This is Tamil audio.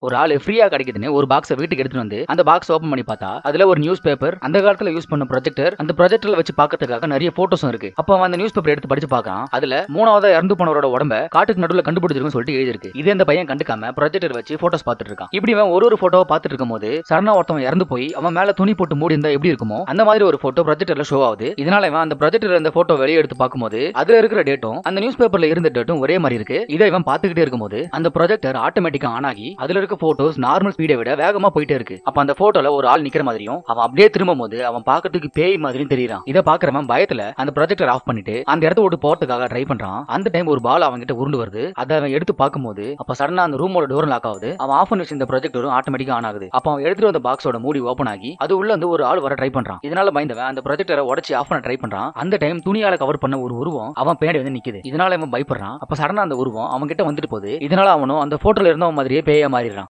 ஒரு ஆளு ஃப்ரீயா கிடைக்குதுன்னு ஒரு பாக்ஸை வீட்டுக்கு எடுத்துட்டு வந்து அந்த பாக்ஸ் ஓபன் பண்ணி பார்த்தா அதுல ஒரு நியூஸ் பேப்பர் அந்த காலத்துல யூஸ் பண்ண ப்ரொஜெக்டர் அந்த ப்ரொஜெக்டர்ல வச்சு பார்க்கறதுக்காக நிறைய போட்டோஸும் இருக்கு அப்போ அவன் அந்த நியூஸ் பேப்பர் எடுத்து படிச்சு பார்க்கறான் அதுல மூணாவதா இறந்து போனவரோட உடம்ப காட்டுக்கு நடுவுல கண்டுபிடிச்சிருக்குன்னு சொல்லிட்டு எழுதிருக்கு இது அந்த பையன் கண்டுக்காம ப்ரொஜெக்டர் வச்சு போட்டோஸ் பார்த்துட்டு இருக்கான் இப்படி அவன் ஒரு ஒரு போட்டோவை பார்த்துட்டு இருக்கும்போது சரணா ஒருத்தவன் இறந்து போய் அவன் மேல துணி போட்டு மூடி இருந்தா எப்படி இருக்குமோ அந்த மாதிரி ஒரு போட்டோ ப்ரொஜெக்டர்ல ஷோ ஆகுது இதனால இவன் அந்த ப்ரொஜெக்டர் அந்த போட்டோ வெளியே எடுத்து பார்க்கும்போது அதுல இருக்கிற டேட்டும் அந்த நியூஸ் பேப்பர்ல இருந்த டேட்டும் ஒரே மாதிரி இருக்கு இதை இவன் பார்த்துக்கிட்டே இருக்கும்போது அந்த ப்ரொஜெக்டர் ஆட்டோமேட்டிக்கா ஆன் ஆகி அதுல இருக்க போட்டோஸ் நார்மல் ஸ்பீடை விட வேகமா போயிட்டே இருக்கு அப்ப அந்த போட்டோல ஒரு ஆள் நிக்கிற மாதிரியும் அவன் அப்படியே திரும்பும் போது அவன் பார்க்கறதுக்கு பேய் மாதிரியும் தெரியறான் இதை பாக்குறவன் பயத்துல அந்த ப்ரொஜெக்டர் ஆஃப் பண்ணிட்டு அந்த இடத்த விட்டு போறதுக்காக ட்ரை பண்றான் அந்த டைம் ஒரு பால் அவன் கிட்ட உருண்டு வருது அதை அவன் எடுத்து பார்க்கும்போது அப்ப சடனா அந்த ரூமோட டோர் லாக் ஆகுது அவன் ஆஃப் பண்ணி வச்சிருந்த ப்ரொஜெக்டரும் ஆட்டோமேட்டிக்கா ஆன் ஆகுது அப்ப அவன் எடுத்துட்டு வந்த பாக்ஸோட மூடி ஓப்பன் ஆகி அது உள்ள வந்து ஒரு ஆள் வர ட்ரை பண்றான் இதனால பயந்தவன் அந்த ப்ரொஜெக்டரை உடச்சி ஆஃப் பண்ண ட்ரை பண்றான் அந்த டைம் துணியால கவர் பண்ண ஒரு உருவம் அவன் பின்னாடி வந்து நிக்குது இதனால அவன் பயப்படுறான் அப்ப சடனா அந்த உருவம் அவன் கிட்ட வந்துட்டு போகுது இதனால அவனும் அந்த போட்டோல இருந்தவன் மாதிரியே பேய மாறிடுறான்